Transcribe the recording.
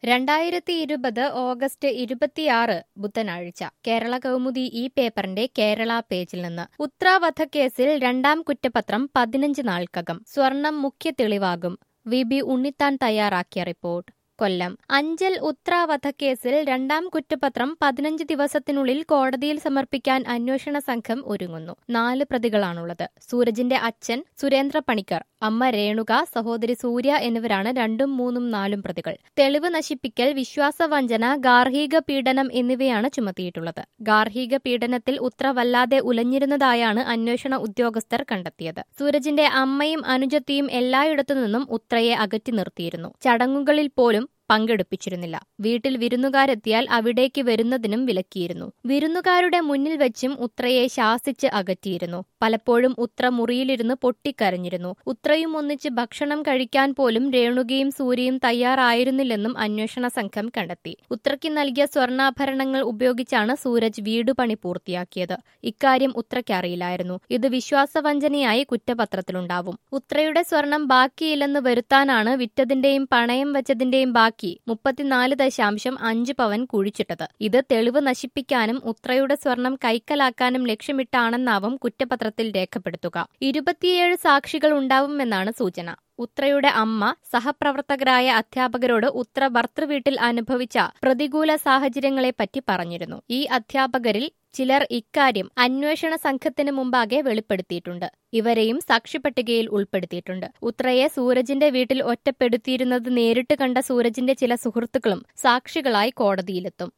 രണ്ടായിരത്തി ഇരുപത് ഓഗസ്റ്റ് ഇരുപത്തിയാറ് ബുധനാഴ്ച കേരള കൗമുദി ഈ പേപ്പറിന്റെ കേരള പേജിൽ നിന്ന് ഉത്ര വധക്കേസിൽ രണ്ടാം കുറ്റപത്രം പതിനഞ്ച് നാൾക്കകം സ്വർണം മുഖ്യ തെളിവാകും വി ബി ഉണ്ണിത്താൻ തയ്യാറാക്കിയ റിപ്പോർട്ട് കൊല്ലം അഞ്ചൽ ഉത്ര വധക്കേസിൽ രണ്ടാം കുറ്റപത്രം പതിനഞ്ച് ദിവസത്തിനുള്ളിൽ കോടതിയിൽ സമർപ്പിക്കാൻ അന്വേഷണ സംഘം ഒരുങ്ങുന്നു നാല് പ്രതികളാണുള്ളത് സൂരജിന്റെ അച്ഛൻ സുരേന്ദ്ര പണിക്കർ അമ്മ രേണുക സഹോദരി സൂര്യ എന്നിവരാണ് രണ്ടും മൂന്നും നാലും പ്രതികൾ തെളിവ് നശിപ്പിക്കൽ വിശ്വാസവഞ്ചന ഗാർഹിക പീഡനം എന്നിവയാണ് ചുമത്തിയിട്ടുള്ളത് ഗാർഹിക പീഡനത്തിൽ ഉത്ര വല്ലാതെ ഉലഞ്ഞിരുന്നതായാണ് അന്വേഷണ ഉദ്യോഗസ്ഥർ കണ്ടെത്തിയത് സൂരജിന്റെ അമ്മയും അനുജത്തിയും എല്ലായിടത്തു നിന്നും ഉത്രയെ അകറ്റി നിർത്തിയിരുന്നു ചടങ്ങുകളിൽ പോലും പങ്കെടുപ്പിച്ചിരുന്നില്ല വീട്ടിൽ വിരുന്നുകാരെത്തിയാൽ അവിടേക്ക് വരുന്നതിനും വിലക്കിയിരുന്നു വിരുന്നുകാരുടെ മുന്നിൽ വെച്ചും ഉത്രയെ ശാസിച്ച് അകറ്റിയിരുന്നു പലപ്പോഴും ഉത്ര മുറിയിലിരുന്ന് പൊട്ടിക്കരഞ്ഞിരുന്നു ഉത്രയും ഒന്നിച്ച് ഭക്ഷണം കഴിക്കാൻ പോലും രേണുകയും സൂര്യയും തയ്യാറായിരുന്നില്ലെന്നും അന്വേഷണ സംഘം കണ്ടെത്തി ഉത്രയ്ക്ക് നൽകിയ സ്വർണ്ണാഭരണങ്ങൾ ഉപയോഗിച്ചാണ് സൂരജ് വീടുപണി പൂർത്തിയാക്കിയത് ഇക്കാര്യം ഉത്രയ്ക്ക് അറിയില്ലായിരുന്നു ഇത് വിശ്വാസവഞ്ചനയായി കുറ്റപത്രത്തിലുണ്ടാവും ഉത്രയുടെ സ്വർണം ബാക്കിയില്ലെന്ന് വരുത്താനാണ് വിറ്റതിന്റെയും പണയം വെച്ചതിന്റെയും ബാക്കി മുപ്പത്തിനാല് ദശാംശം അഞ്ച് പവൻ കുഴിച്ചിട്ടത് ഇത് തെളിവ് നശിപ്പിക്കാനും ഉത്രയുടെ സ്വർണം കൈക്കലാക്കാനും ലക്ഷ്യമിട്ടാണെന്നാവും കുറ്റപത്രത്തിൽ രേഖപ്പെടുത്തുക ഇരുപത്തിയേഴ് സാക്ഷികൾ ഉണ്ടാവുമെന്നാണ് സൂചന ഉത്രയുടെ അമ്മ സഹപ്രവർത്തകരായ അധ്യാപകരോട് ഉത്ര ഭർത്തൃവീട്ടിൽ അനുഭവിച്ച പ്രതികൂല സാഹചര്യങ്ങളെപ്പറ്റി പറഞ്ഞിരുന്നു ഈ അധ്യാപകരിൽ ചിലർ ഇക്കാര്യം അന്വേഷണ സംഘത്തിന് മുമ്പാകെ വെളിപ്പെടുത്തിയിട്ടുണ്ട് ഇവരെയും സാക്ഷിപ്പട്ടികയിൽ ഉൾപ്പെടുത്തിയിട്ടുണ്ട് ഉത്രയെ സൂരജിന്റെ വീട്ടിൽ ഒറ്റപ്പെടുത്തിയിരുന്നത് നേരിട്ട് കണ്ട സൂരജിന്റെ ചില സുഹൃത്തുക്കളും സാക്ഷികളായി കോടതിയിലെത്തും